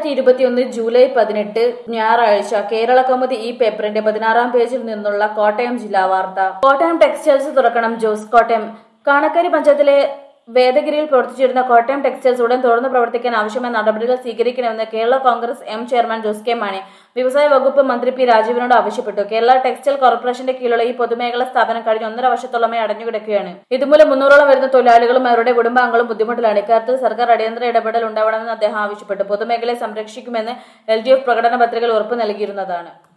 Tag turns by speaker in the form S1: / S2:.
S1: രണ്ടായിരത്തി ഇരുപത്തിയൊന്ന് ജൂലൈ പതിനെട്ട് ഞായറാഴ്ച കേരള കൗമുദി ഈ പേപ്പറിന്റെ പതിനാറാം പേജിൽ നിന്നുള്ള കോട്ടയം ജില്ലാ വാർത്ത കോട്ടയം ടെക്സ്റ്റൈൽസ് തുറക്കണം ജോസ് കോട്ടയം കാണക്കരി പഞ്ചായത്തിലെ വേദഗിരിയിൽ പ്രവർത്തിച്ചിരുന്ന കോട്ടയം ടെക്സ്റ്റൈൽസ് ഉടൻ തുറന്നു പ്രവർത്തിക്കാൻ ആവശ്യമായ നടപടികൾ സ്വീകരിക്കണമെന്ന് Kerala Congress M chairman Jose K Mani വ്യവസായ വകുപ്പ് മന്ത്രി പി രാജീവിനോട് ആവശ്യപ്പെട്ടു കേരള ടെക്സ്റ്റൈൽ കോർപ്പറേഷന്റെ കീഴിലുള്ള ഈ പൊതുമേഖലാ സ്ഥാപനം കഴിഞ്ഞ ഒന്നര വർഷത്തോളമായി അടഞ്ഞുകിടക്കുകയാണ് ഇതുമൂലം മുന്നൂറോളം വരുന്ന തൊഴിലാളികളും അവരുടെ കുടുംബാംഗങ്ങളും ബുദ്ധിമുട്ടിലാണ് ഇക്കാര്യത്തിൽ സർക്കാർ അടിയന്തര ഇടപെടൽ ഉണ്ടാവണമെന്ന് അദ്ദേഹം ആവശ്യപ്പെട്ടു പൊതുമേഖലയെ സംരക്ഷിക്കുമെന്ന് എൽ ഡി എഫ് പ്രകടന പത്രികയിൽ ഉറപ്പു നൽകിയിരുന്നതാണ്